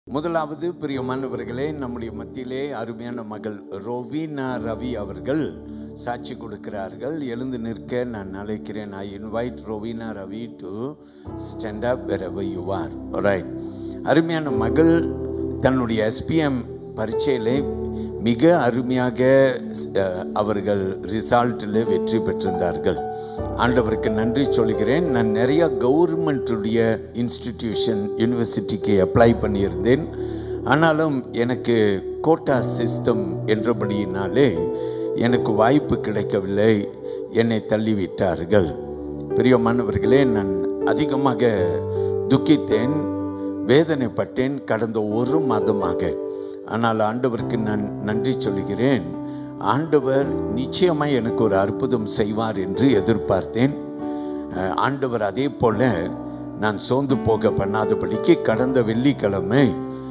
முதலாவது பிரியமானவர்களே நம்முடைய மத்தியிலே அருமையான மகள் ரோவினா ரவி அவர்கள் சாட்சி கொடுக்கிறார்கள் எழுந்து நிற்க நான் அழைக்கிறேன் I invite Rovina Ravi to stand up wherever you are right அருமையான மகள் தன்னுடைய எஸ்பிஎம் பரீட்சையிலே மிக அருமையாக அஹ், அவர்கள் ரிசல்ட்டில் வெற்றி பெற்றிருந்தார்கள் ஆண்டவருக்கு நன்றி சொல்கிறேன் நான் நிறைய கவர்மெண்ட்டுடைய இன்ஸ்டிடியூஷன் யூனிவர்சிட்டிக்கு அப்ளை பண்ணியிருந்தேன் ஆனாலும் எனக்கு கோட்டா சிஸ்டம் என்றபடியினாலே எனக்கு வாய்ப்பு கிடைக்கவில்லை என்னை தள்ளிவிட்டார்கள் பிரியமானவர்களே நான் அதிகமாக துக்கித்தேன் வேதனைப்பட்டேன் கடந்த ஒரு மாதமாக ஆனால் ஆண்டவருக்கு நான் நன்றி சொல்கிறேன் ஆண்டவர் நிச்சயமாக எனக்கு ஒரு அற்புதம் செய்வார் என்று எதிர்பார்த்தேன் அஹ், ஆண்டவர் அதே போல நான் சோர்ந்து போக பண்ணாதபடிக்கு கடந்த வெள்ளிக்கிழமை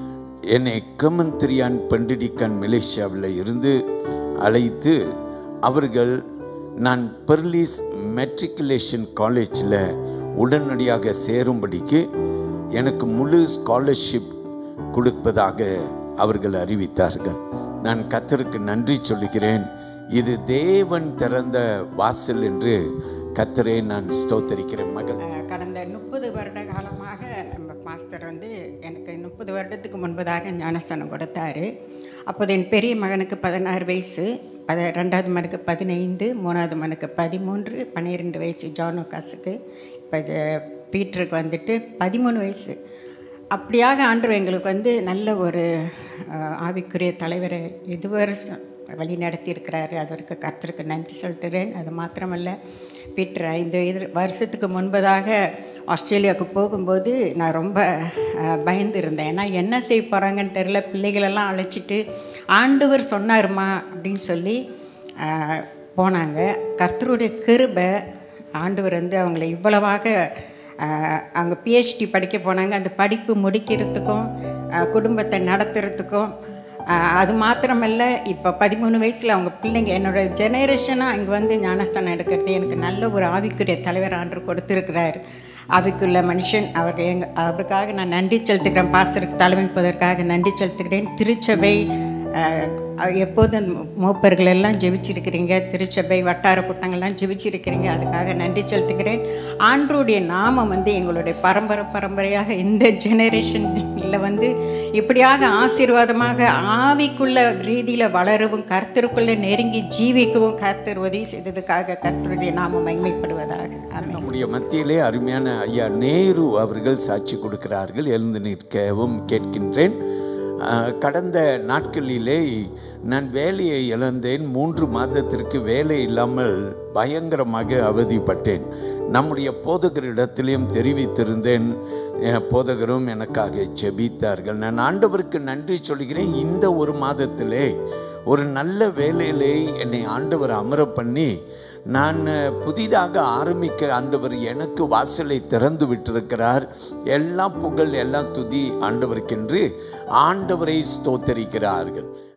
என்னை கமந்திரியான் பண்டிடிக்கான் மலேசியாவில் இருந்து அழைத்து அவர்கள் நான் பெர்லிஸ் மெட்ரிகுலேஷன் காலேஜில் உடனடியாக சேரும்படிக்கு எனக்கு முழு ஸ்காலர்ஷிப் கொடுப்பதாக அவர்கள் அறிவித்தார்கள் நான் கத்தருக்கு நன்றி சொல்லுகிறேன் இது தேவன் திறந்த வாசல் என்று கத்தரை நான் ஸ்தோத்தரிக்கிறேன் மகள் அஹ், கடந்த முப்பது வருட காலமாக நம்ம பாஸ்டர் வந்து எனக்கு முப்பது வருடத்துக்கு முன்பதாக ஞானஸ்தானம் கொடுத்தாரு அப்போது என் பெரிய மகனுக்கு பதினாறு வயசு பத ரெண்டாவது மகனுக்கு பதினைந்து மூணாவது மகனுக்கு பதிமூன்று பன்னிரெண்டு வயசு ஜானுகாஸுக்கு இப்போ ஜ- பீட்டருக்கு வந்துட்டு பதிமூணு வயசு அப்படியாக ஆண்டவர் எங்களுக்கு வந்து நல்ல ஒரு அஹ், ஆவிக்குரிய தலைவரை இதுவரை ச- வழி நடத்தியிருக்கிறாரு அதற்கு கர்த்தருக்கு நன்றி செலுத்துகிறேன் அது மாத்திரமல்ல பீட்டர் ஐந்து வயது வருஷத்துக்கு முன்பதாக ஆஸ்திரேலியாவுக்கு போகும்போது நான் ரொம்ப அஹ், பயந்து இருந்தேன் ஏன்னா என்ன செய்ய போகிறாங்கன்னு தெரில பிள்ளைகளெல்லாம் அழைச்சிட்டு ஆண்டவர் சொன்னாருமா அப்படின்னு சொல்லி அஹ், போனாங்க கர்த்தருடைய கிருபை ஆண்டவர் வந்து அவங்கள இவ்வளவாக அஹ், அங்கே பிஹெச்டி படிக்க போனாங்க அந்த படிப்பு முடிக்கிறதுக்கும் அஹ், குடும்பத்தை நடத்துறதுக்கும் அஹ், அது மாத்திரமல்ல இப்போ பதிமூணு வயசில் அவங்க பிள்ளைங்க என்னோட ஜெனரேஷனாக இங்கே வந்து ஞானஸ்தானம் எடுக்கிறது எனக்கு நல்ல ஒரு ஆவிக்குரிய தலைவர் ஆண்டு கொடுத்துருக்கிறார் ஆவிக்குள்ள மனுஷன் அவர் எங்க அவருக்காக நான் நன்றி செலுத்துகிறேன் பாஸ்டருக்கு தலைமைப்பதற்காக நன்றி செலுத்துகிறேன் திருச்சபை அஹ், எப்போதும் மூப்பர்கள் எல்லாம் ஜெபிச்சிருக்கிறீங்க திருச்சபை வட்டார கூட்டங்கள்லாம் ஜெபிச்சிருக்கிறீங்க அதுக்காக நன்றி செலுத்துகிறேன் ஆண்டருடைய நாமம் வந்து எங்களுடைய பரம்பரை பரம்பரையாக இந்த ஜெனரேஷனில் வந்து இப்படியாக ஆசீர்வாதமாக ஆவிக்குள்ள ரீதியில் வளரவும் கர்த்தருக்குள்ளே நெருங்கி ஜீவிக்கவும் கர்த்தர் உதவி செய்ததுக்காக கர்த்தருடைய நாமம் மகிமைப்படுவதாக ஆமென். நம்முடைய மத்தியிலே அருமையான ஐயா நேரு அவர்கள் சாட்சி கொடுக்கிறார்கள் எழுந்து நிற்கவும் கேட்கின்றேன் ஆஹ், கடந்த நாட்களிலே நான் வேலையை இழந்தேன் மூன்று மாதத்திற்கு வேலை இல்லாமல் பயங்கரமாக அவதிப்பட்டேன் நம்முடைய போதகரிடத்திலையும் தெரிவித்திருந்தேன் அஹ், போதகரும் எனக்காக ஜெபித்தார்கள் நான் ஆண்டவருக்கு நன்றி சொல்கிறேன் இந்த ஒரு மாதத்திலே ஒரு நல்ல வேலையிலே என்னை ஆண்டவர் அமர பண்ணி நான் அஹ், புதிதாக ஆரம்பிக்க ஆண்டவர் எனக்கு வாசலை திறந்து விட்டிருக்கிறார் எல்லாம் புகழ் எல்லாம் துதி ஆண்டவருக்கென்று ஆண்டவரை ஸ்தோத்தரிக்கிறார்கள்